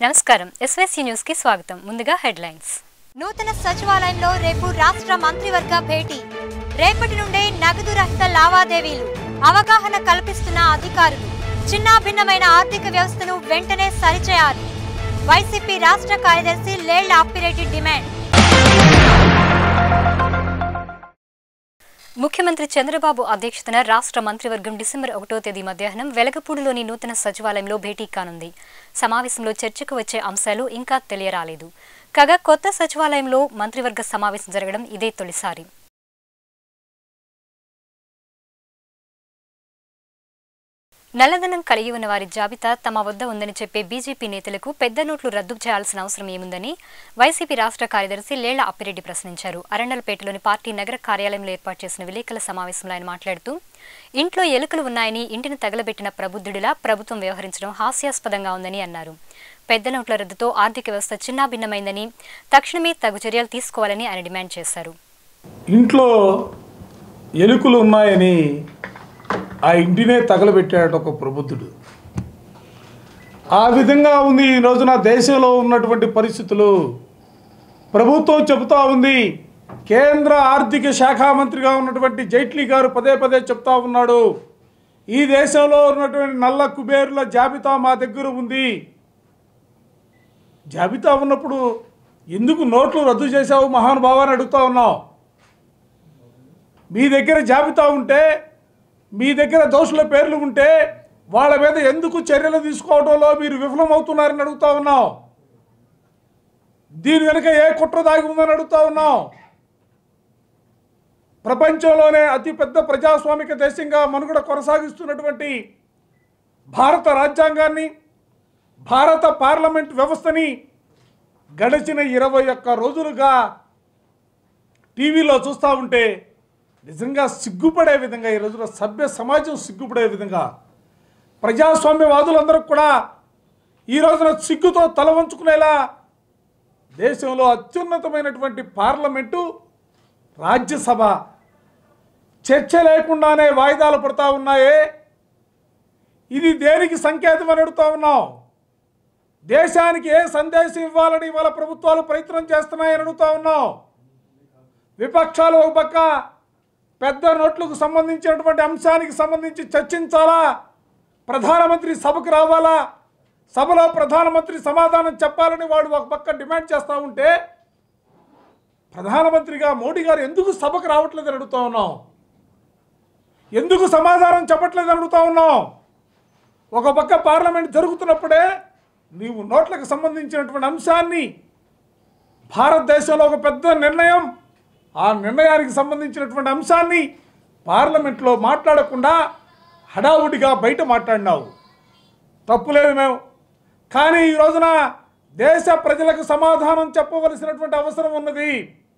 నమస్కారం SYC news కి స్వాగతం ముందుగా హెడ్లైన్స్ నూతన సచివాలయంలో రేపు రాష్ట్ర మంత్రివర్గ భేటీ రేపటి నుండే నగదు రహిత లావాదేవీలు అవగాహన కల్పిస్తున్న అధికారులు చిన్నాభిన్నమైన ఆర్థిక వ్యవస్థను వెంటనే సరిచేయాలి వైసీపీ రాష్ట్ర కార్యదర్శి లేళ్ల అప్పిరెడ్డి డిమాండ్ ముఖ్యమంత్రి చంద్రబాబు అధ్యక్షతన రాష్ట్ర మంత్రివర్గం డిసెంబర్ ఒకటో తేదీ మధ్యాహ్నం వెలగపూడిలోని నూతన సచివాలయంలో భేటీ కానుంది సమావేశంలో చర్చకు వచ్చే అంశాలు ఇంకా తెలియరాలేదు కాగా కొత్త సచివాలయంలో మంత్రివర్గ సమావేశం జరగడం ఇదే తొలిసారి నల్లధనం కలిగి ఉన్న వారి జాబితా తమ వద్ద ఉందని చెప్పే బీజేపీ నేతలకు పెద్ద నోట్లు రద్దు చేయాల్సిన అవసరం ఏముందని వైసీపీ రాష్ట్ర కార్యదర్శి లేళ్ల అప్పిరెడ్డి ప్రశ్నించారు అరండలపేటలోని పార్టీ నగర కార్యాలయంలో ఏర్పాటు చేసిన విలేకరుల సమావేశంలో ఆయన మాట్లాడుతూ ఇంట్లో ఎలుకలు ఉన్నాయని ఇంటిని తగలబెట్టిన ప్రబుద్ధుడిలా ప్రభుత్వం వ్యవహరించడం హాస్యాస్పదంగా ఉందని అన్నారు పెద్ద నోట్ల రద్దుతో ఆర్థిక వ్యవస్థ చిన్నాభిన్నమైందని తక్షణమే తగు చర్యలు తీసుకోవాలని ఆయన డిమాండ్ చేశారు ఇంట్లో ఎలుకలు ఉన్నాయని ఆ ఇంటినే తగలబెట్టాడు ఒక ప్రబుద్ధుడు ఆ విధంగా ఉంది ఈ రోజున దేశంలో ఉన్నటువంటి పరిస్థితులు ప్రభుత్వం చెబుతా ఉంది కేంద్ర ఆర్థిక శాఖ మంత్రిగా ఉన్నటువంటి జైట్లీ గారు పదే పదే చెప్తా ఉన్నాడు ఈ దేశంలో ఉన్నటువంటి నల్ల కుబేరుల జాబితా మా దగ్గర ఉంది జాబితా ఉన్నప్పుడు ఎందుకు నోట్లు రద్దు చేశావు మహానుభావాన్ని అడుగుతా ఉన్నావు మీ దగ్గర జాబితా ఉంటే మీ దగ్గర దోషుల పేర్లు ఉంటే వాళ్ళ మీద ఎందుకు చర్యలు తీసుకోవడంలో మీరు విఫలమవుతున్నారని అడుగుతా ఉన్నాం దీని వెనుక ఏ కుట్ర దాగి ఉందని అడుగుతా ఉన్నాం ప్రపంచంలోనే అతిపెద్ద ప్రజాస్వామిక దేశంగా మనుగడ కొనసాగిస్తున్నటువంటి భారత రాజ్యాంగాన్ని భారత పార్లమెంట్ వ్యవస్థని గడిచిన ఇరవై ఒక్క రోజులుగా టీవీలో చూస్తూ ఉంటే నిజంగా సిగ్గుపడే విధంగా ఈ రోజున సభ్య సమాజం సిగ్గుపడే విధంగా ప్రజాస్వామ్యవాదులందరూ కూడా ఈ రోజున సిగ్గుతో తల వంచుకునేలా దేశంలో అత్యున్నతమైనటువంటి పార్లమెంటు రాజ్యసభ చర్చ లేకుండానే వాయిదాలు పడతా ఉన్నాయే ఇది దేనికి సంకేతం అని అడుగుతా ఉన్నాం దేశానికి ఏ సందేశం ఇవ్వాలని ఇవాళ ప్రభుత్వాలు ప్రయత్నం చేస్తున్నాయని అడుగుతా ఉన్నాం విపక్షాలు ఒక పక్క పెద్ద నోట్లకు సంబంధించినటువంటి అంశానికి సంబంధించి చర్చించాలా ప్రధానమంత్రి సభకు రావాలా సభలో ప్రధానమంత్రి సమాధానం చెప్పాలని వాడు ఒక పక్క డిమాండ్ చేస్తూ ఉంటే ప్రధానమంత్రిగా మోడీ గారు ఎందుకు సభకు రావట్లేదని అడుగుతా ఉన్నాం ఎందుకు సమాధానం చెప్పట్లేదని అడుగుతా ఉన్నాం ఒక పక్క పార్లమెంట్ జరుగుతున్నప్పుడే నీవు నోట్లకు సంబంధించినటువంటి అంశాన్ని భారతదేశంలో ఒక పెద్ద నిర్ణయం ఆ నిర్ణయానికి సంబంధించినటువంటి అంశాన్ని పార్లమెంట్లో మాట్లాడకుండా హడావుడిగా బయట మాట్లాడినావు తప్పులేదు మేము కానీ ఈ రోజున దేశ ప్రజలకు సమాధానం చెప్పవలసినటువంటి అవసరం ఉన్నది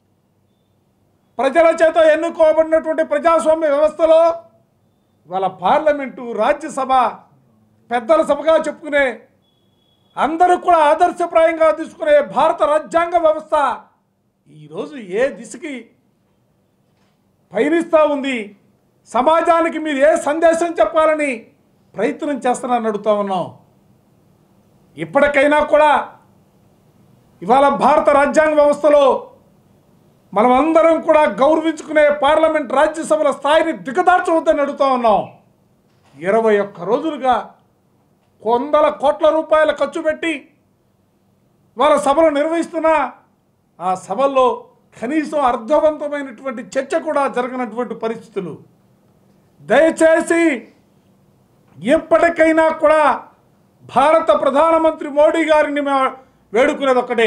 ప్రజల చేత ఎన్నుకోబడినటువంటి ప్రజాస్వామ్య వ్యవస్థలో వాళ్ళ పార్లమెంటు రాజ్యసభ పెద్దల సభగా చెప్పుకునే అందరూ కూడా ఆదర్శప్రాయంగా తీసుకునే భారత రాజ్యాంగ వ్యవస్థ ఈరోజు ఏ దిశకి పయనిస్తూ ఉంది సమాజానికి మీరు ఏ సందేశం చెప్పాలని ప్రయత్నం చేస్తున్నారని అడుగుతా ఉన్నాం ఇప్పటికైనా కూడా ఇవాళ భారత రాజ్యాంగ వ్యవస్థలో మనం అందరం కూడా గౌరవించుకునే పార్లమెంట్ రాజ్యసభల స్థాయిని దిగదార్చవద్దని అడుగుతా ఉన్నాం ఇరవై ఒక్క రోజులుగా వందల కోట్ల రూపాయల ఖర్చు పెట్టి వాళ్ళ సభలు నిర్వహిస్తున్నా ఆ సభల్లో కనీసం అర్థవంతమైనటువంటి చర్చ కూడా జరగనటువంటి పరిస్థితులు దయచేసి ఎప్పటికైనా కూడా భారత ప్రధానమంత్రి మోడీ గారిని మేము వేడుకునేది ఒకటే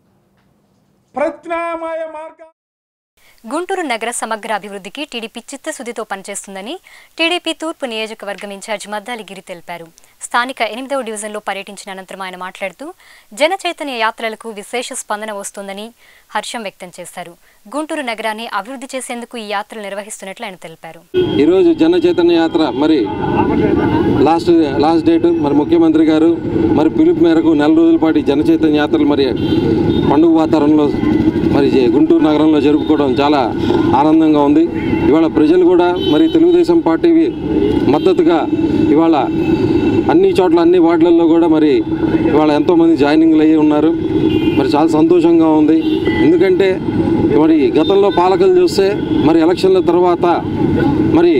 ప్రత్యామ్నాయ మార్గ గుంటూరు నగర సమగ్ర అభివృద్ధికి టీడీపీ చిత్తశుద్ధితో పనిచేస్తుందని టీడీపీ తూర్పు నియోజకవర్గం ఇన్ఛార్జ్ మద్దాలి గిరి తెలిపారు స్థానిక ఎనిమిదవ డివిజన్లో పర్యటించిన అనంతరం ఆయన మాట్లాడుతూ జన చైతన్య యాత్రలకు విశేష స్పందన వస్తోందని హర్షం వ్యక్తం చేశారు గుంటూరు నగరాన్ని అభివృద్ధి చేసేందుకు ఈ యాత్రలు నిర్వహిస్తున్నట్లు ఆయన తెలిపారు ఈరోజు జన చైతన్య యాత్ర మరి లాస్ట్ లాస్ట్ డేట్ మరి ముఖ్యమంత్రి గారు మరి పిలుపు మేరకు నెల రోజుల పాటు ఈ జన చైతన్య యాత్రలు మరి పండుగ వాతావరణంలో మరి జే- గుంటూరు నగరంలో జరుపుకోవడం చాలా ఆనందంగా ఉంది ఇవాళ ప్రజలు కూడా మరి తెలుగుదేశం పార్టీ మద్దతుగా ఇవాళ అన్ని చోట్ల అన్ని వార్డులలో కూడా మరి ఇవాళ ఎంతోమంది జాయినింగ్లు అయ్యి ఉన్నారు మరి చాలా సంతోషంగా ఉంది ఎందుకంటే మరి గతంలో పాలకులు చూస్తే మరి ఎలక్షన్ల తర్వాత మరి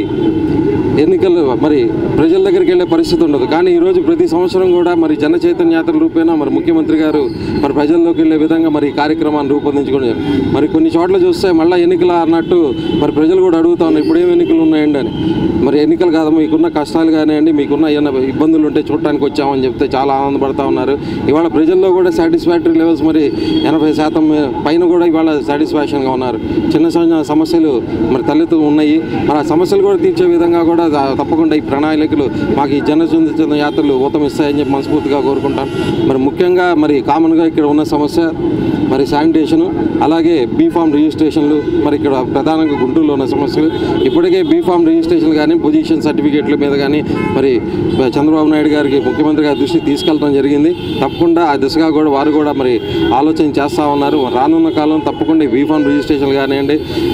ఎన్నికలు మరి ప్రజల దగ్గరికి వెళ్ళే పరిస్థితి ఉండదు కానీ ఈరోజు ప్రతి సంవత్సరం కూడా మరి జన చైతన్య యాత్ర రూపేణా మరి ముఖ్యమంత్రి గారు మరి ప్రజల్లోకి వెళ్ళే విధంగా మరి ఈ కార్యక్రమాన్ని రూపొందించుకుని మరి కొన్ని చోట్ల చూస్తే మళ్ళీ ఎన్నికలు అన్నట్టు మరి ప్రజలు కూడా అడుగుతా ఉన్నారు ఇప్పుడు ఏం ఎన్నికలు ఉన్నాయండి అని మరి ఎన్నికలు కాదు మీకున్న కష్టాలు కానివ్వండి మీకున్న ఏమైనా ఇబ్బందులు ఉంటే చూడటానికి వచ్చామని చెప్తే చాలా ఆనందపడతా ఉన్నారు ఇవాళ ప్రజల్లో కూడా సాటిస్ఫాక్టరీ లెవెల్స్ మరి ఎనభై శాతం పైన కూడా ఇవాళ సాటిస్ఫాక్షన్గా ఉన్నారు చిన్న చిన్న సమస్యలు మరి తలెత్తు ఉన్నాయి మరి ఆ సమస్యలు కూడా తీర్చే విధంగా కూడా దా- తప్పకుండా ఈ ప్రణాళికలు మాకు ఈ జన చిన్న యాత్రలు ఊతమిస్తాయని చెప్పి మనస్ఫూర్తిగా కోరుకుంటాను మరి ముఖ్యంగా మరి కామన్గా ఇక్కడ ఉన్న సమస్య మరి శానిటేషను అలాగే బీఫామ్ రిజిస్ట్రేషన్లు మరి ఇక్కడ ప్రధానంగా గుంటూరులో ఉన్న సమస్యలు ఇప్పటికే బీఫామ్ రిజిస్ట్రేషన్ కానీ పొజిషన్ సర్టిఫికేట్ల మీద కానీ మరి చంద్రబాబు నాయుడు గారికి ముఖ్యమంత్రి గారి దృష్టికి తీసుకెళ్ళడం జరిగింది తప్పకుండా ఆ దిశగా కూడా వారు కూడా మరి ఆలోచన చేస్తూ ఉన్నారు రానున్న కాలం తప్పకుండా ఈ బీఫామ్ రిజిస్ట్రేషన్ కానివ్వండి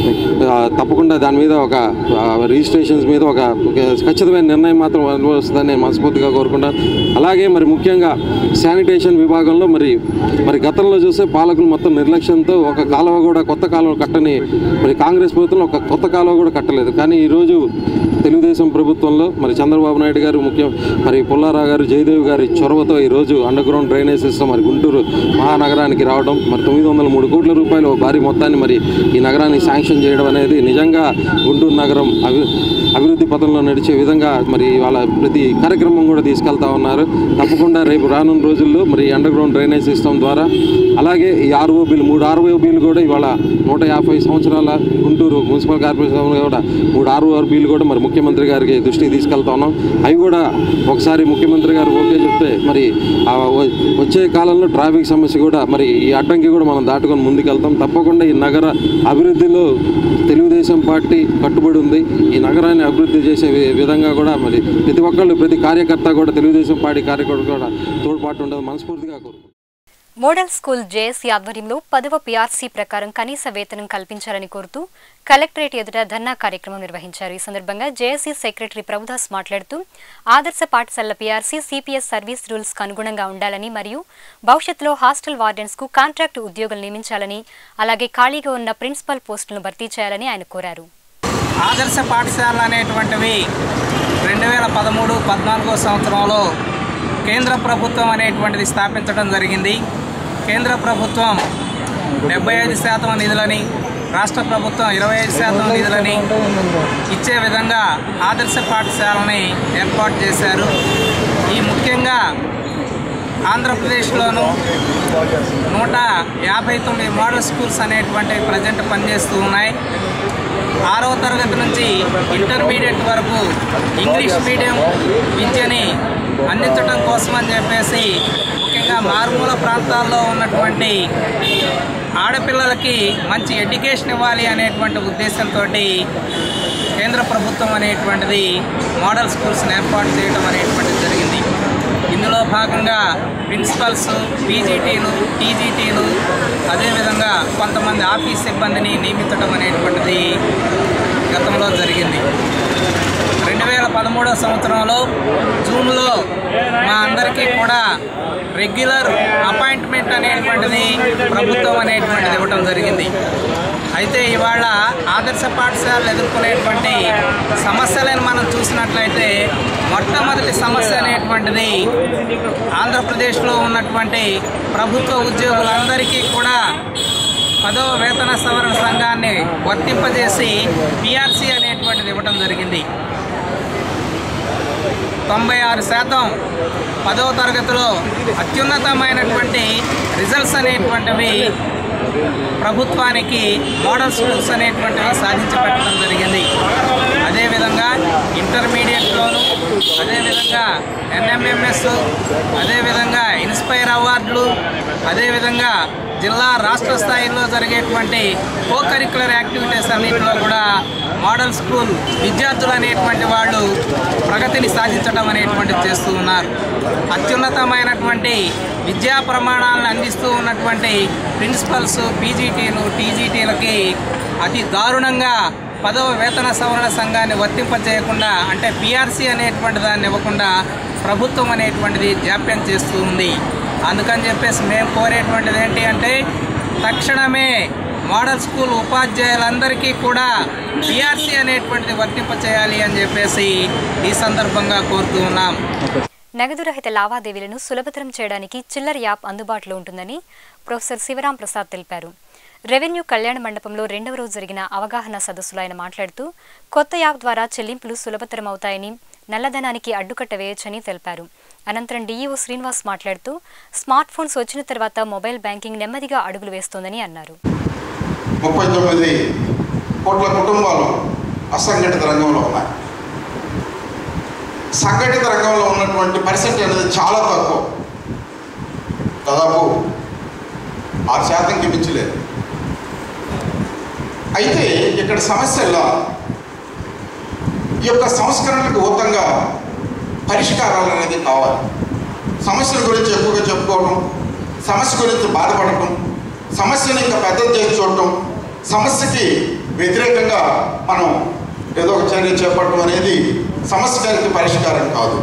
ఆ, తప్పకుండా దాని మీద ఒక ఆ, రిజిస్ట్రేషన్స్ మీద ఒక ఒక ఖచ్చితమైన నిర్ణయం మాత్రం వస్తుందని నేను మనస్ఫూర్తిగా కోరుకుంటాను అలాగే మరి ముఖ్యంగా శానిటేషన్ విభాగంలో మరి మరి గతంలో చూస్తే పాలకులు మొత్తం నిర్లక్ష్యంతో ఒక కాలువ కూడా కొత్త కాలువ కట్టని మరి కాంగ్రెస్ ప్రభుత్వంలో ఒక కొత్త కాలువ కూడా కట్టలేదు కానీ ఈరోజు తెలుగుదేశం ప్రభుత్వంలో మరి చంద్రబాబు నాయుడు గారు ముఖ్యం మరి పుల్లారావు గారు జయదేవ్ గారి చొరవతో ఈరోజు అండర్ గ్రౌండ్ డ్రైనేజ్ సిస్టమ్ మరి గుంటూరు మహానగరానికి రావడం మరి తొమ్మిది వందల మూడు కోట్ల రూపాయలు ఓ భారీ మొత్తాన్ని మరి ఈ నగరానికి శాంక్షన్ చేయడం అనేది నిజంగా గుంటూరు నగరం అభి అభివృద్ధి పథంలో నడిచే విధంగా మరి వాళ్ళ ప్రతి కార్యక్రమం కూడా తీసుకెళ్తా ఉన్నారు తప్పకుండా రేపు రానున్న రోజుల్లో మరి అండర్ గ్రౌండ్ డ్రైనేజ్ సిస్టమ్ ద్వారా అలాగే ఈ ఆర్ఓ బిల్ మూడు ఆర్ఓ బిల్ కూడా ఇవాళ నూట యాభై సంవత్సరాల గుంటూరు మున్సిపల్ కార్పొరేషన్ కూడా మూడు ఆర్ఓ బిల్ కూడా మరి ముఖ్యమంత్రి గారికి దృష్టికి తీసుకెళ్తా ఉన్నాం అవి కూడా ఒకసారి ముఖ్యమంత్రి గారు ఓకే చెప్తే మరి ఆ వ- వచ్చే కాలంలో ట్రాఫిక్ సమస్య కూడా మరి ఈ అడ్డంకి కూడా మనం దాటుకొని ముందుకెళ్తాం తప్పకుండా ఈ నగర అభివృద్ధిలో తెలుగుదేశం పార్టీ కట్టుబడి ఉంది ఈ నగరాన్ని అభివృద్ధి చేసే వి- విధంగా కూడా మరి ప్రతి ఒక్కళ్ళు ప్రతి కార్యకర్త కూడా తెలుగుదేశం పార్టీ కార్యకర్త కూడా తోడ్పాటు ఉండదు మనస్ఫూర్తిగా కోరుకుంటున్నాను మోడల్ స్కూల్ జేఏసీ ఆధ్వర్యంలో పదవ పీఆర్సీ ప్రకారం కనీస వేతనం కల్పించాలని కోరుతూ కలెక్టరేట్ ఎదుట ధర్నా కార్యక్రమం నిర్వహించారు ఈ సందర్భంగా జేఏసీ సెక్రటరీ ప్రభుదాస్ మాట్లాడుతూ ఆదర్శ పాఠశాలల పీఆర్సీ సిపిఎస్ సర్వీస్ రూల్స్ కు అనుగుణంగా ఉండాలని మరియు భవిష్యత్తులో హాస్టల్ వార్డెన్స్ కు కాంట్రాక్టు ఉద్యోగులు నియమించాలని అలాగే ఖాళీగా ఉన్న ప్రిన్సిపల్ పోస్టులను భర్తీ చేయాలని ఆయన కోరారు ఆదర్శ పాఠశాలలు అనేటువంటివి రెండు వేల పదమూడు పద్నాలుగో సంవత్సరంలో కేంద్ర ప్రభుత్వం అనేటువంటిది స్థాపించడం జరిగింది కేంద్ర ప్రభుత్వం డెబ్బై ఐదు శాతం నిధులని రాష్ట్ర ప్రభుత్వం ఇరవై ఐదు శాతం నిధులని ఇచ్చే విధంగా ఆదర్శ పాఠశాలని ఏర్పాటు చేశారు ఈ ముఖ్యంగా ఆంధ్రప్రదేశ్లోను నూట యాభై తొమ్మిది మోడల్ స్కూల్స్ అనేటువంటివి ప్రజెంట్ పనిచేస్తూ ఉన్నాయి ఆరవ తరగతి నుంచి ఇంటర్మీడియట్ వరకు ఇంగ్లీష్ మీడియం విద్యని అందించడం కోసం అని చెప్పేసి ముఖ్యంగా మారుమూల ప్రాంతాల్లో ఉన్నటువంటి ఆడపిల్లలకి మంచి ఎడ్యుకేషన్ ఇవ్వాలి అనేటువంటి ఉద్దేశంతో కేంద్ర ప్రభుత్వం అనేటువంటిది మోడల్ స్కూల్స్ని ఏర్పాటు చేయడం అనేటువంటిది జరిగింది ఇందులో భాగంగా ప్రిన్సిపల్స్ పీజీటీలు టీజీటీలు అదేవిధంగా కొంతమంది ఆఫీస్ సిబ్బందిని నియమించడం అనేటువంటిది గతంలో జరిగింది రెండు వేల పదమూడో సంవత్సరంలో జూన్లో మా అందరికీ కూడా రెగ్యులర్ అపాయింట్మెంట్ అనేటువంటిది ప్రభుత్వం అనేటువంటిది ఇవ్వడం జరిగింది అయితే ఇవాళ ఆదర్శ పాఠశాలలు ఎదుర్కొనేటువంటి సమస్యలను మనం చూసినట్లయితే మొట్టమొదటి సమస్య అనేటువంటిది ఆంధ్రప్రదేశ్లో ఉన్నటువంటి ప్రభుత్వ ఉద్యోగులందరికీ కూడా పదవ వేతన సవరణ సంఘాన్ని వర్తింపజేసి పిఆర్సీ అనేటువంటిది ఇవ్వడం జరిగింది తొంభై ఆరు శాతం పదవ తరగతిలో అత్యున్నతమైనటువంటి రిజల్ట్స్ అనేటువంటివి ప్రభుత్వానికి మోడల్ స్కూల్స్ అనేటువంటివి సాధించి పెట్టడం జరిగింది అదేవిధంగా ఇంటర్మీడియట్లోను అదేవిధంగా ఎన్ఎంఎంఎస్ అదేవిధంగా ఇన్స్పైర్ అవార్డులు అదేవిధంగా జిల్లా రాష్ట్ర స్థాయిలో జరిగేటువంటి కో కరికులర్ యాక్టివిటీస్ అన్నింటిలో కూడా మోడల్ స్కూల్ విద్యార్థులు అనేటువంటి వాళ్ళు ప్రగతిని సాధించడం అనేటువంటిది చేస్తూ ఉన్నారు అత్యున్నతమైనటువంటి విద్యా ప్రమాణాలను అందిస్తూ ఉన్నటువంటి ప్రిన్సిపల్స్ పీజీటీలు టీజీటీలకి అతి దారుణంగా పదవ వేతన సవరణ సంఘాన్ని వర్తింపజేయకుండా అంటే పిఆర్సీ అనేటువంటి దాన్ని ఇవ్వకుండా ప్రభుత్వం అనేటువంటిది జాప్యం చేస్తూ ఉంది అందుకని చెప్పేసి మేము కోరేటువంటిది ఏంటి అంటే తక్షణమే మోడల్ స్కూల్ ఉపాధ్యాయులందరికీ కూడా పిఆర్సీ అనేటువంటిది వర్తింపచేయాలి అని చెప్పేసి ఈ సందర్భంగా కోరుతూ ఉన్నాం నగదు రహిత లావాదేవీలను సులభతరం చేయడానికి చిల్లర్ యాప్ అందుబాటులో ఉంటుందని ప్రొఫెసర్ శివరాం ప్రసాద్ తెలిపారు రెవెన్యూ కళ్యాణ మండపంలో రెండవ రోజు జరిగిన అవగాహన సదస్సులో ఆయన మాట్లాడుతూ కొత్త యాప్ ద్వారా చెల్లింపులు సులభతరం అవుతాయని నల్లధనానికి అడ్డుకట్ట వేయొచ్చని తెలిపారు అనంతరం డీఈఓ శ్రీనివాస్ మాట్లాడుతూ స్మార్ట్ ఫోన్స్ వచ్చిన తర్వాత మొబైల్ బ్యాంకింగ్ నెమ్మదిగా అడుగులు వేస్తోందని అన్నారు ముప్పై తొమ్మిది కోట్ల కుటుంబాలు అసంఘటిత రంగంలో ఉన్నాయి సంఘటిత రంగంలో ఉన్నటువంటి పర్సెంట్ అనేది చాలా తక్కువ దాదాపు ఆరు శాతంకి మించలేదు అయితే ఇక్కడ సమస్యల్లో ఈ యొక్క సంస్కరణలకు ఊతంగా పరిష్కారాలు అనేది కావాలి సమస్యల గురించి ఎక్కువగా చెప్పుకోవడం సమస్య గురించి బాధపడటం సమస్యని ఇంకా పెద్దది చేసి చూడటం సమస్యకి వ్యతిరేకంగా మనం ఏదో ఒక చర్య చేపట్టడం అనేది సమస్యకి పరిష్కారం కాదు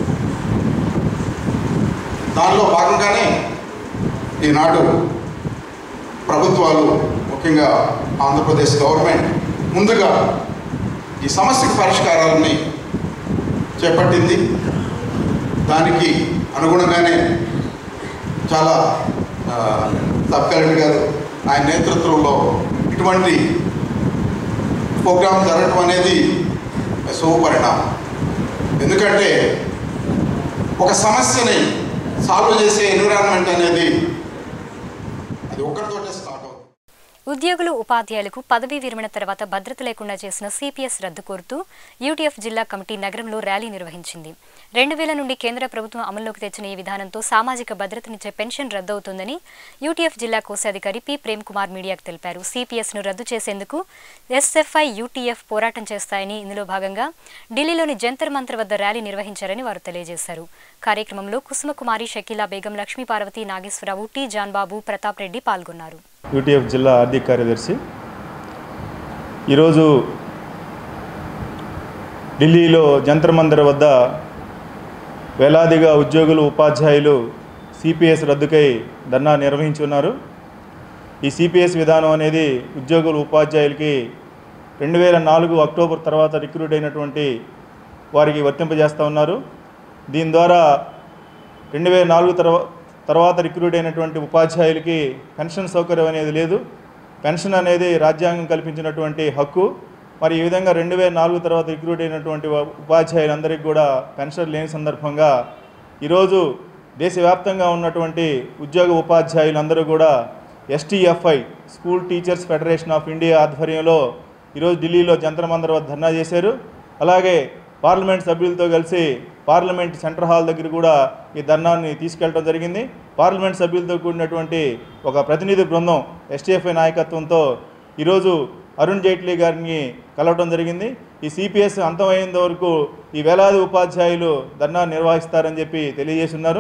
దానిలో భాగంగానే ఈనాడు ప్రభుత్వాలు ముఖ్యంగా ఆంధ్రప్రదేశ్ గవర్నమెంట్ ముందుగా ఈ సమస్యకు పరిష్కారాలని చేపట్టింది దానికి అనుగుణంగానే చాలా ఆ, సబ్ కలెక్టర్ గారు ఆయన నేతృత్వంలో ఇటువంటి ప్రోగ్రాం జరగటం అనేది శుభపరిణామం ఎందుకంటే ఒక సమస్యని సాల్వ్ చేసే ఎన్విరాన్మెంట్ అనేది అది ఒక్కరితోటే స్టార్ట్ అవుతుంది ఉద్యోగులు ఉపాధ్యాయులకు పదవీ విరమణ తర్వాత భద్రత లేకుండా చేసిన సిపిఎస్ రద్దు కోరుతూ యూటీఎఫ్ జిల్లా కమిటీ నగరంలో ర్యాలీ నిర్వహించింది రెండు వేల నుండి కేంద్ర ప్రభుత్వం అమల్లోకి తెచ్చిన ఈ విధానంతో సామాజిక భద్రతనిచ్చే పెన్షన్ రద్దవుతుందని యూటీఎఫ్ జిల్లా కోశాధికారి పి ప్రేమ్ కుమార్ మీడియాకు తెలిపారు సిపిఎస్ ను రద్దు చేసేందుకు ఎస్ఎఫ్ఐ యూటీఎఫ్ పోరాటం చేస్తాయని ఇందులో భాగంగా ఢిల్లీలోని జంతర్ మంతర్ వద్ద ర్యాలీ నిర్వహించారని వారు తెలియజేశారు కార్యక్రమంలో కుసుమకుమారి షకీలా బేగం లక్ష్మీ పార్వతి నాగేశ్వరరావు టి జాన్బాబు ప్రతాప్ రెడ్డి పాల్గొన్నారు యూటీఎఫ్ జిల్లా ఆర్థిక కార్యదర్శి ఈరోజు ఢిల్లీలో జంతర్ మందర్ వద్ద వేలాదిగా ఉద్యోగులు ఉపాధ్యాయులు సిపిఎస్ రద్దుకై ధర్నా నిర్వహించి ఉన్నారు ఈ సిపిఎస్ విధానం అనేది ఉద్యోగులు ఉపాధ్యాయులకి రెండు వేల నాలుగు అక్టోబర్ తర్వాత రిక్రూట్ అయినటువంటి వారికి వర్తింపజేస్తూ ఉన్నారు దీని ద్వారా రెండు వేల నాలుగు తర్వా తర్వాత రిక్రూట్ అయినటువంటి ఉపాధ్యాయులకి పెన్షన్ సౌకర్యం అనేది లేదు పెన్షన్ అనేది రాజ్యాంగం కల్పించినటువంటి హక్కు మరి ఈ విధంగా రెండు వేల నాలుగు తర్వాత రిక్రూట్ అయినటువంటి వా- ఉపాధ్యాయులందరికీ కూడా పెన్షన్ లేని సందర్భంగా ఈరోజు దేశవ్యాప్తంగా ఉన్నటువంటి ఉద్యోగ ఉపాధ్యాయులందరూ కూడా STFI school teachers federation of India ఆధ్వర్యంలో ఈరోజు ఢిల్లీలో జంతర్ మంతర్ వద్ద ధర్నా చేశారు అలాగే పార్లమెంట్ సభ్యులతో కలిసి పార్లమెంట్ సెంటర్ హాల్ దగ్గర కూడా ఈ ధర్నాన్ని తీసుకెళ్ళడం జరిగింది పార్లమెంట్ సభ్యులతో కూడినటువంటి ఒక ప్రతినిధి బృందం ఎస్టీఎఫ్ఐ నాయకత్వంతో ఈరోజు అరుణ్ జైట్లీ గారిని కలవడం జరిగింది ఈ సిపిఎస్ అంతమయ్యేంత వరకు ఈ వేలాది ఉపాధ్యాయులు ధర్నా నిర్వహిస్తారని చెప్పి తెలియజేస్తున్నారు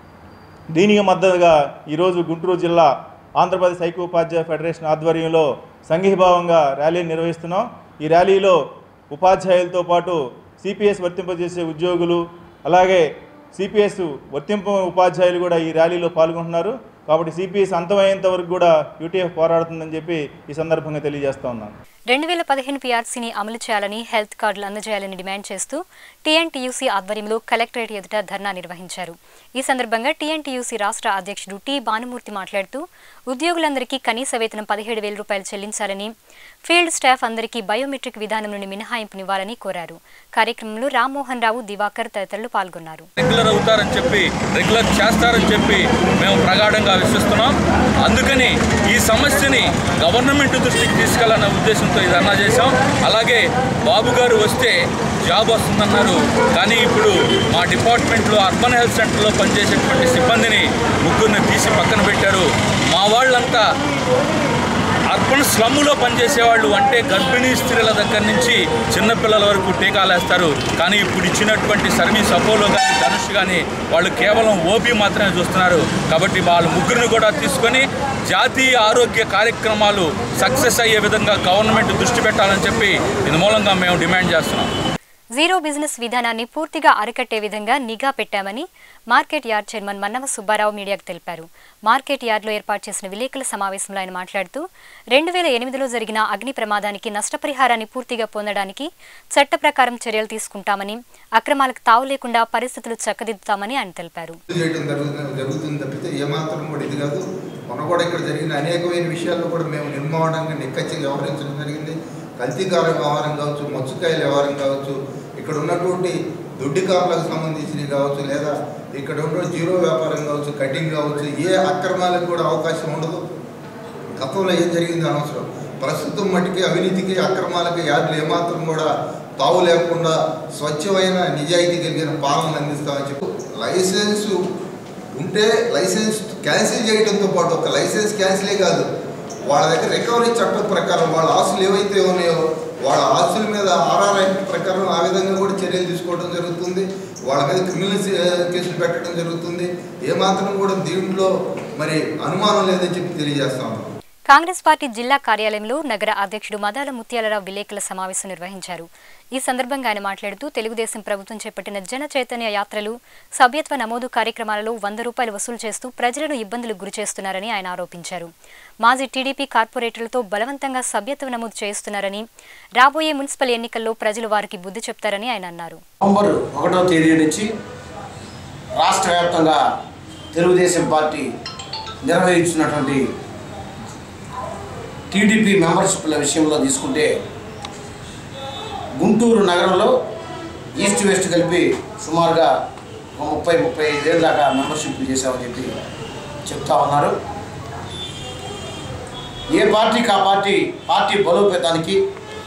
దీనికి మద్దతుగా ఈరోజు గుంటూరు జిల్లా ఆంధ్రప్రదేశ్ ఐక్య ఉపాధ్యాయ ఫెడరేషన్ ఆధ్వర్యంలో సంఘీభావంగా ర్యాలీ నిర్వహిస్తున్నాం ఈ ర్యాలీలో ఉపాధ్యాయులతో పాటు సిపిఎస్ వర్తింపజేసే ఉద్యోగులు అలాగే సిపిఎస్ వర్తింపు ఉపాధ్యాయులు కూడా ఈ ర్యాలీలో పాల్గొంటున్నారు కాబట్టి సిపిఎస్ అంతమయ్యేంత వరకు కూడా యూటీఎఫ్ పోరాడుతుందని చెప్పి ఈ సందర్భంగా తెలియజేస్తా ఉన్నాను రెండు వేల పదిహేను పీఆర్సీని అమలు చేయాలని హెల్త్ కార్డులు అందజేయాలని డిమాండ్ చేస్తూ టీఎన్టీయూసీ ఆధ్వర్యంలో కలెక్టరేట్ ఎదుట ధర్నా నిర్వహించారు ఈ సందర్భంగా టీఎన్టీయూసీ రాష్ట్ర అధ్యక్షుడు టి భానుమూర్తి మాట్లాడుతూ ఉద్యోగులందరికీ కనీస వేతనం పదిహేడు వేల రూపాయలు చెల్లించాలని ఫీల్డ్ స్టాఫ్ అందరికీ బయోమెట్రిక్ విధానం నుండి మినహాయింపునివ్వాలని కోరారు కార్యక్రమంలో రామ్మోహన్ రావు దివాకర్ తదితరులు పాల్గొన్నారు రెగ్యులర్ అవుతారని చెప్పి రెగ్యులర్ చేస్తారని చెప్పి మేము ప్రగాఢంగా విశ్వస్తున్నాం అందుకని ఈ సమస్యని గవర్నమెంట్ దృష్టికి తీసుకెళ్లన్న ఉద్దేశంతో ఇది అన్నా చేశాం అలాగే బాబు గారు వస్తే జాబ్ వస్తుందన్నారు కానీ ఇప్పుడు మా డిపార్ట్మెంట్లో అర్బన్ హెల్త్ సెంటర్లో పనిచేసేటువంటి సిబ్బందిని ముగ్గురిని తీసి పక్కన పెట్టారు మా వాళ్ళంతా అర్బన్ స్లమ్లో పనిచేసేవాళ్ళు అంటే గర్భిణీ స్త్రీల దగ్గర నుంచి చిన్నపిల్లల వరకు టీకాలు వేస్తారు కానీ ఇప్పుడు ఇచ్చినటువంటి సర్వీస్ అపోలో కానీ ధనుష్ కానీ వాళ్ళు కేవలం ఓపీ మాత్రమే చూస్తున్నారు కాబట్టి వాళ్ళ ముగ్గురిని కూడా తీసుకొని జాతీయ ఆరోగ్య కార్యక్రమాలు సక్సెస్ అయ్యే విధంగా గవర్నమెంట్ దృష్టి పెట్టాలని చెప్పి ఇది మూలంగా మేము డిమాండ్ చేస్తున్నాం జీరో బిజినెస్ విధానాన్ని పూర్తిగా అరికట్టే విధంగా నిఘా పెట్టామని market yard chairman Mannava Subbarao మీడియాకు తెలిపారు మార్కెట్ యార్డ్లో ఏర్పాటు చేసిన విలేకరుల సమావేశంలో ఆయన మాట్లాడుతూ రెండు వేల ఎనిమిదిలో జరిగిన అగ్ని ప్రమాదానికి నష్టపరిహారాన్ని పూర్తిగా పొందడానికి చట్ట ప్రకారం చర్యలు తీసుకుంటామని అక్రమాలకు తావు లేకుండా పరిస్థితులు చక్కదిద్దుతామని ఆయన తెలిపారు చేయడం జరుగుతుంది జరుగుతుంది తప్పితే ఏమాత్రం కూడా ఇది కాదు మొన్న కూడా ఇక్కడ జరిగిన అనేకమైన విషయాల్లో కూడా మేము నిర్మాణంగా నిక్కచ్చిగా వ్యవహరించడం జరిగింది కల్తీకార వ్యవహారం కావచ్చు మత్స్యకాయల వ్యవహారం కావచ్చు ఇక్కడ ఉన్నటువంటి దొడ్డి కాపులకు సంబంధించినవి కావచ్చు లేదా ఇక్కడ ఉన్న జీరో వ్యాపారం కావచ్చు కటింగ్ కావచ్చు ఏ అక్రమాలకు కూడా అవకాశం ఉండదు గతంలో ఏం జరిగింది అనవసరం ప్రస్తుతం మట్టికి అవినీతికి అక్రమాలకి యాడ్లు ఏమాత్రం కూడా తావు లేకుండా స్వచ్ఛమైన నిజాయితీ కలిగిన పాలన అందిస్తామని చెప్పి లైసెన్స్ ఉంటే లైసెన్స్ క్యాన్సిల్ చేయడంతో పాటు ఒక లైసెన్స్ క్యాన్సిలే కాదు వాళ్ళ దగ్గర రికవరీ చట్టం ప్రకారం వాళ్ళ ఆస్తులు ఏవైతే ఉన్నాయో వాళ్ళ ఆస్తుల మీద ఆర్ఆర్ యాక్ట్ ప్రకారం ఆ విధంగా కూడా చర్యలు తీసుకోవడం జరుగుతుంది వాళ్ళ మీద క్రిమినల్ కేసులు పెట్టడం జరుగుతుంది ఏమాత్రం కూడా దీంట్లో మరి అనుమానం లేదని చెప్పి తెలియజేస్తా ఉన్నాం కాంగ్రెస్ పార్టీ జిల్లా కార్యాలయంలో నగర అధ్యక్షుడు మదాల ముత్యాలరావు విలేకరుల సమావేశం నిర్వహించారు ఈ సందర్భంగా ఆయన మాట్లాడుతూ తెలుగుదేశం ప్రభుత్వం చేపట్టిన జన చైతన్య యాత్రలు సభ్యత్వ నమోదు కార్యక్రమాలలో వంద రూపాయలు వసూలు చేస్తూ ప్రజలను ఇబ్బందులకు గురి చేస్తున్నారని ఆయన ఆరోపించారు మాజీ టీడీపీ కార్పొరేటర్లతో బలవంతంగా సభ్యత్వ నమోదు చేస్తున్నారని రాబోయే మున్సిపల్ ఎన్నికల్లో ప్రజలు వారికి బుద్ధి చెప్తారని ఆయన అన్నారు నవంబర్ ఒకటో తేదీ నుంచి రాష్ట్ర వ్యాప్తంగా తెలుగుదేశం పార్టీ నిర్వహించినటువంటి టీడీపీ మెంబర్షిప్ల విషయంలో తీసుకుంటే గుంటూరు నగరంలో ఈస్ట్ వెస్ట్ కలిపి సుమారుగా ఒక ముప్పై ముప్పై ఐదేళ్ళ దాకా మెంబర్షిప్లు చేశామని చెప్పి చెప్తా ఉన్నారు ఏ పార్టీకి ఆ పార్టీ పార్టీ బలోపేతానికి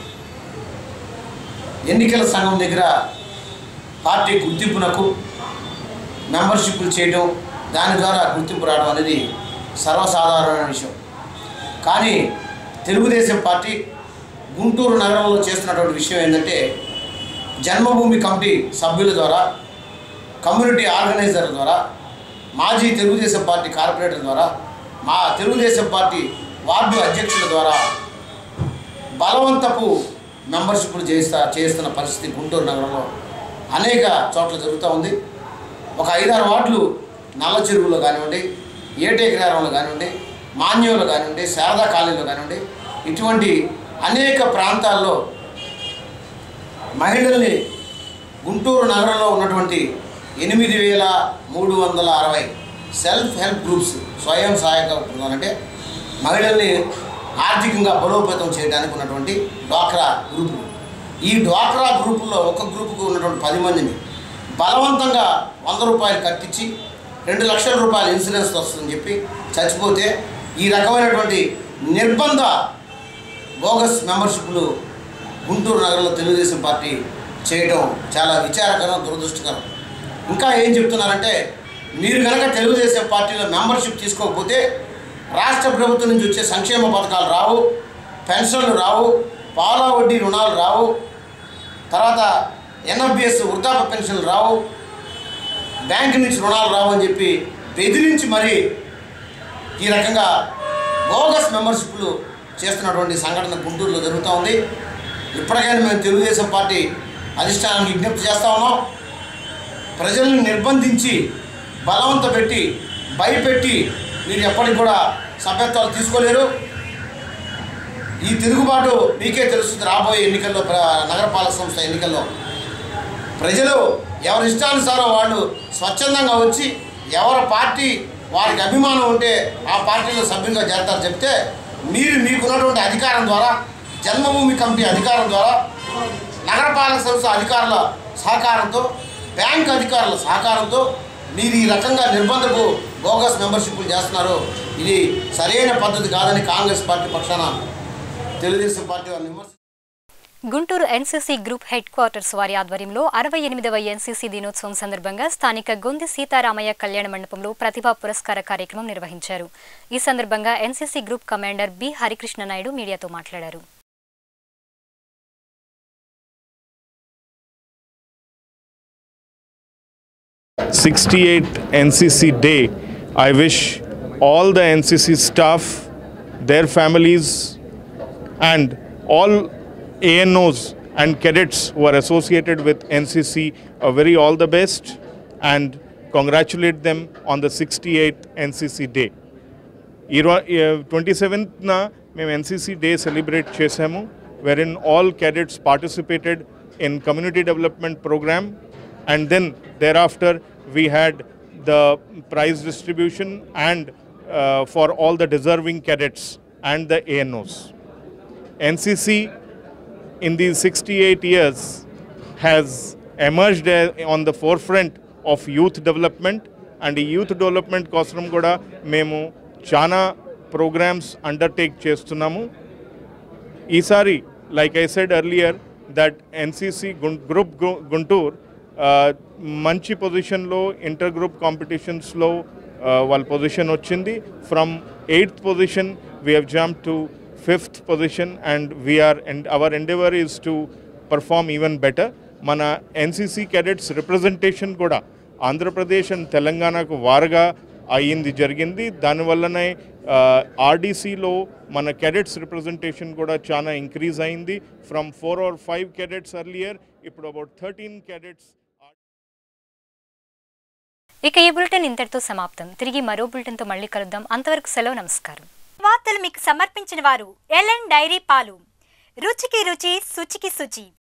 ఎన్నికల సంఘం దగ్గర పార్టీ గుర్తింపునకు మెంబర్షిప్లు చేయడం దాని ద్వారా గుర్తింపు రావడం అనేది సర్వసాధారణమైన విషయం కానీ తెలుగుదేశం పార్టీ గుంటూరు నగరంలో చేస్తున్నటువంటి విషయం ఏంటంటే జన్మభూమి కమిటీ సభ్యుల ద్వారా కమ్యూనిటీ ఆర్గనైజర్ ద్వారా మాజీ తెలుగుదేశం పార్టీ కార్పొరేటర్ ద్వారా మా తెలుగుదేశం పార్టీ వార్డు అధ్యక్షుల ద్వారా బలవంతపు మెంబర్షిప్లు చేస్తా చేస్తున్న పరిస్థితి గుంటూరు నగరంలో అనేక చోట్ల జరుగుతూ ఉంది ఒక ఐదారు వార్డులు నల్ల చెరువులో కానివ్వండి ఏటేగ్రారంలో కానివ్వండి మాన్యంలో కానివ్వండి శారదా కాలనీలో కానివ్వండి ఇటువంటి అనేక ప్రాంతాల్లో మహిళల్ని గుంటూరు నగరంలో ఉన్నటువంటి ఎనిమిది వేల మూడు వందల అరవై సెల్ఫ్ హెల్ప్ గ్రూప్స్ స్వయం సహాయక బృందాలు అంటే మహిళల్ని ఆర్థికంగా బలోపేతం చేయడానికి ఉన్నటువంటి డ్వాక్రా గ్రూపులు ఈ డ్వాక్రా గ్రూపుల్లో ఒక గ్రూపుకు ఉన్నటువంటి పది మందిని బలవంతంగా వంద రూపాయలు కట్టించి రెండు లక్షల రూపాయల ఇన్సూరెన్స్ వస్తుందని చెప్పి చచ్చిపోతే ఈ రకమైనటువంటి నిర్బంధ బోగస్ మెంబర్షిప్లు గుంటూరు నగరంలో తెలుగుదేశం పార్టీ చేయడం చాలా విచారకరం దురదృష్టకరం ఇంకా ఏం చెప్తున్నారంటే మీరు కనుక తెలుగుదేశం పార్టీలో మెంబర్షిప్ తీసుకోకపోతే రాష్ట్ర ప్రభుత్వం నుంచి వచ్చే సంక్షేమ పథకాలు రావు పెన్షన్లు రావు పాల వడ్డీ రుణాలు రావు తర్వాత ఎన్ఎఫ్బిఎస్ వృద్ధాప్య పెన్షన్లు రావు బ్యాంక్ నుంచి రుణాలు రావు అని చెప్పి బెదిరించి మరి ఈ రకంగా బోగస్ మెంబర్షిప్లు చేస్తున్నటువంటి సంఘటన గుంటూరులో జరుగుతూ ఉంది ఇప్పటికైనా మేము తెలుగుదేశం పార్టీ అధిష్టానానికి విజ్ఞప్తి చేస్తా ఉన్నాం ప్రజలను నిర్బంధించి బలవంత పెట్టి భయపెట్టి మీరు ఎప్పటికి కూడా సభ్యత్వాలు తీసుకోలేరు ఈ తిరుగుబాటు మీకే తెలుస్తుంది రాబోయే ఎన్నికల్లో ప్ర- నగరపాలక సంస్థ ఎన్నికల్లో ప్రజలు ఎవరి ఇష్టానుసారం వాళ్ళు స్వచ్ఛందంగా వచ్చి ఎవరి పార్టీ వారికి అభిమానం ఉంటే ఆ పార్టీలో సభ్యులుగా చేరతారు చెప్తే మీరు మీకున్నటువంటి అధికారం ద్వారా జన్మభూమి కమిటీ అధికారం ద్వారా నగరపాలక సంస్థ అధికారుల సహకారంతో బ్యాంక్ అధికారుల సహకారంతో మీరు ఈ రకంగా నిర్బంధపు బోగస్ మెంబర్షిప్లు చేస్తున్నారు ఇది సరైన పద్ధతి కాదని కాంగ్రెస్ పార్టీ పక్షాన తెలుగుదేశం పార్టీ వారిని విమర్శ Guntur NCC group headquarters వారి ఆధ్వర్యంలో అరవై ఎనిమిదవ ఎన్సీసీ దినోత్సవం సందర్భంగా స్థానిక గొంది సీతారామయ్య కళ్యాణ మండపంలో ప్రతిభా పురస్కార కార్యక్రమం నిర్వహించారు ఈ సందర్భంగా NCC group commander B Harikrishna Naidu మీడియాతో మాట్లాడారు sixty-eight NCC Day, I wish all the NCC staff, their families, and all ANOs and cadets who are associated with NCC a very all the best and congratulate them on the 68th NCC day. ఈరో twenty సెవెంత్న మేము NCC day celebrate చేశాము where in all cadets participated in community development program and then there after we had the prize distribution and for all the deserving cadets and the ANOs NCC in these 68 years has emerged uh, on the forefront of youth development and ఈ youth development కోసం కూడా మేము చాలా programs undertake చేస్తున్నాము ఈసారి like I said earlier that NCC group Guntur మంచి పొజిషన్లో inter group కాంపిటీషన్స్లో వాళ్ళ పొజిషన్ వచ్చింది from eighth position we have jump to fifth position and we're and our endeavour is to perform even better మన NCC cadets representation కూడా Andhra Pradesh and తెలంగాణకు వారుగా అయ్యింది జరిగింది దానివల్లనే ఆర్డీసీలో మన క్యాడెట్స్ రిప్రజెంటేషన్ కూడా చాలా ఇంక్రీజ్ అయింది from four or five cadets earlier ఇప్పుడు అబౌట్ థర్టీన్ క్యాడెట్స్ ఇక ఈ బులెటిన్ ఇంతటితో సమాప్తం తిరిగి మరో బులెటిన్తో మళ్ళీ కలుద్దాం అంతవరకు సెలవు నమస్కారం వార్తలు మీకు సమర్పించిన వారు ఎల్ఎన్ డైరీ పాలు రుచికి రుచి శుచికి శుచి